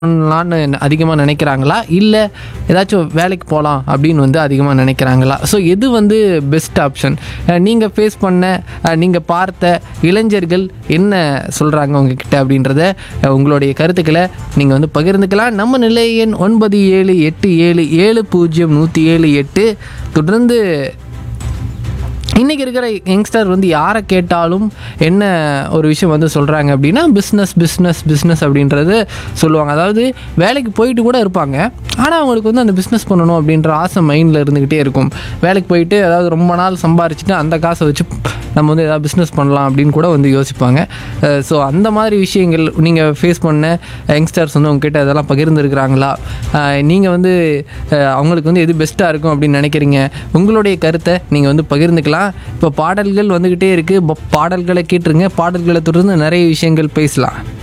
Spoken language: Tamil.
பண்ணலான்னு அதிகமாக நினைக்கிறாங்களா இல்லை ஏதாச்சும் வேலைக்கு போகலாம் அப்படின்னு வந்து அதிகமாக நினைக்கிறாங்களா ஸோ எது வந்து பெஸ்ட் ஆப்ஷன் நீங்கள் ஃபேஸ் பண்ண நீங்கள் பார்த்த இளைஞர்கள் என்ன சொல்கிறாங்க உங்ககிட்ட அப்படின்றத அஹ், உங்களுடைய கருத்துக்களை நீங்கள் வந்து பகிர்ந்துக்கலாம் நம்ம நிலை எண் ஒன்பது ஏழு எட்டு ஏழு ஏழு பூஜ்ஜியம் நூற்றி ஏழு எட்டு தொடர்ந்து இன்றைக்கி இருக்கிற யங்ஸ்டர் வந்து யாரை கேட்டாலும் என்ன ஒரு விஷயம் வந்து சொல்கிறாங்க அப்படின்னா பிஸ்னஸ் பிஸ்னஸ் பிஸ்னஸ் அப்படின்றது சொல்லுவாங்க அதாவது வேலைக்கு போயிட்டு கூட இருப்பாங்க ஆனால் அவங்களுக்கு வந்து அந்த பிஸ்னஸ் பண்ணணும் அப்படின்ற ஆசை மைண்டில் இருந்துக்கிட்டே இருக்கும் வேலைக்கு போயிட்டு அதாவது ரொம்ப நாள் சம்பாரிச்சுட்டு அந்த காசை வச்சு நம்ம வந்து ஏதாவது பிஸ்னஸ் பண்ணலாம் அப்படின்னு கூட வந்து யோசிப்பாங்க ஸோ அந்த மாதிரி விஷயங்கள் நீங்கள் ஃபேஸ் பண்ண யங்ஸ்டர்ஸ் வந்து உங்ககிட்ட இதெல்லாம் பகிர்ந்துருக்கிறாங்களா நீங்கள் வந்து அஹ், அவங்களுக்கு வந்து எது பெஸ்ட்டாக இருக்கும் அப்படின்னு நினைக்கிறீங்க உங்களுடைய கருத்தை நீங்கள் வந்து பகிர்ந்துக்கலாம் இப்போ பாடல்கள் வந்துக்கிட்டே இருக்குது பாடல்களை கேட்டுருங்க பாடல்களை தொடர்ந்து நிறைய விஷயங்கள் பேசலாம்